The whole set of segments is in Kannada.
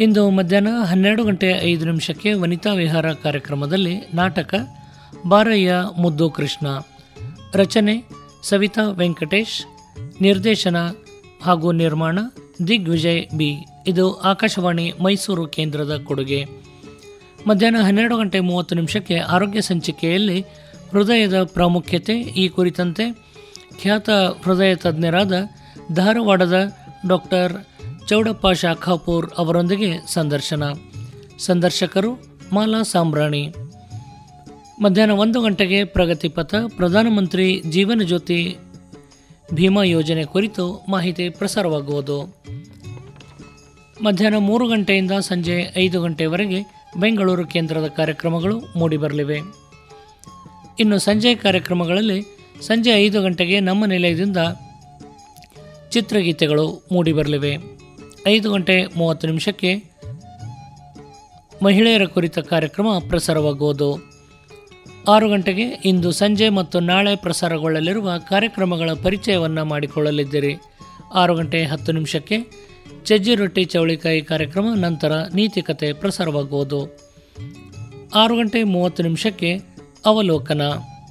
ಇಂದು ಮಧ್ಯಾಹ್ನ ಹನ್ನೆರಡು ಗಂಟೆ ಐದು ನಿಮಿಷಕ್ಕೆ ವನಿತಾ ವಿಹಾರ ಕಾರ್ಯಕ್ರಮದಲ್ಲಿ ನಾಟಕ ಬಾರಯ್ಯ ಮುದ್ದು ಕೃಷ್ಣ ರಚನೆ ಸವಿತಾ ವೆಂಕಟೇಶ್ ನಿರ್ದೇಶನ ಹಾಗೂ ನಿರ್ಮಾಣ ದಿಗ್ವಿಜಯ್ ಬಿ ಇದು ಆಕಾಶವಾಣಿ ಮೈಸೂರು ಕೇಂದ್ರದ ಕೊಡುಗೆ ಮಧ್ಯಾಹ್ನ ಹನ್ನೆರಡು ಗಂಟೆ ಮೂವತ್ತು ನಿಮಿಷಕ್ಕೆ ಆರೋಗ್ಯ ಸಂಚಿಕೆಯಲ್ಲಿ ಹೃದಯದ ಪ್ರಾಮುಖ್ಯತೆ ಈ ಕುರಿತಂತೆ ಖ್ಯಾತ ಹೃದಯ ತಜ್ಞರಾದ ಧಾರವಾಡದ ಡಾಕ್ಟರ್ ಚೌಡಪ್ಪ ಶಾಖಾಪುರ್ ಅವರೊಂದಿಗೆ ಸಂದರ್ಶನ ಸಂದರ್ಶಕರು ಮಾಲಾ ಸಾಂಬ್ರಾಣಿ ಮಧ್ಯಾಹ್ನ ಒಂದು ಗಂಟೆಗೆ ಪ್ರಗತಿಪಥ ಪ್ರಧಾನಮಂತ್ರಿ ಜೀವನ ಜ್ಯೋತಿ ಭೀಮಾ ಯೋಜನೆ ಕುರಿತು ಮಾಹಿತಿ ಪ್ರಸಾರವಾಗುವುದು ಮಧ್ಯಾಹ್ನ ಮೂರು ಗಂಟೆಯಿಂದ ಸಂಜೆ ಐದು ಗಂಟೆವರೆಗೆ ಬೆಂಗಳೂರು ಕೇಂದ್ರದ ಕಾರ್ಯಕ್ರಮಗಳು ಮೂಡಿಬರಲಿವೆ ಇನ್ನು ಸಂಜೆ ಕಾರ್ಯಕ್ರಮಗಳಲ್ಲಿ ಸಂಜೆ ಐದು ಗಂಟೆಗೆ ನಮ್ಮ ನಿಲಯದಿಂದ ಚಿತ್ರಗೀತೆಗಳು ಮೂಡಿಬರಲಿವೆ ಐದು ಗಂಟೆ ಮೂವತ್ತು ನಿಮಿಷಕ್ಕೆ ಮಹಿಳೆಯರ ಕುರಿತ ಕಾರ್ಯಕ್ರಮ ಪ್ರಸಾರವಾಗುವುದು ಆರು ಗಂಟೆಗೆ ಇಂದು ಸಂಜೆ ಮತ್ತು ನಾಳೆ ಪ್ರಸಾರಗೊಳ್ಳಲಿರುವ ಕಾರ್ಯಕ್ರಮಗಳ ಪರಿಚಯವನ್ನು ಮಾಡಿಕೊಳ್ಳಲಿದ್ದೀರಿ ಆರು ಗಂಟೆ ಹತ್ತು ನಿಮಿಷಕ್ಕೆ ಚಜ್ಜಿ ರೊಟ್ಟಿ ಚೌಳಿಕಾಯಿ ಕಾರ್ಯಕ್ರಮ ನಂತರ ನೀತಿಕತೆ ಪ್ರಸಾರವಾಗುವುದು ಆರು ಗಂಟೆ ಮೂವತ್ತು ನಿಮಿಷಕ್ಕೆ ಅವಲೋಕನ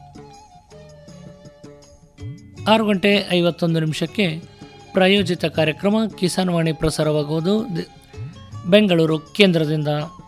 ಆರು ಗಂಟೆ ಐವತ್ತೊಂದು ನಿಮಿಷಕ್ಕೆ ಪ್ರಾಯೋಜಿತ ಕಾರ್ಯಕ್ರಮ ಕಿಸಾನ್ ವಾಣಿ ಪ್ರಸಾರವಾಗುವುದು ದಿ- ಬೆಂಗಳೂರು ಕೇಂದ್ರದಿಂದ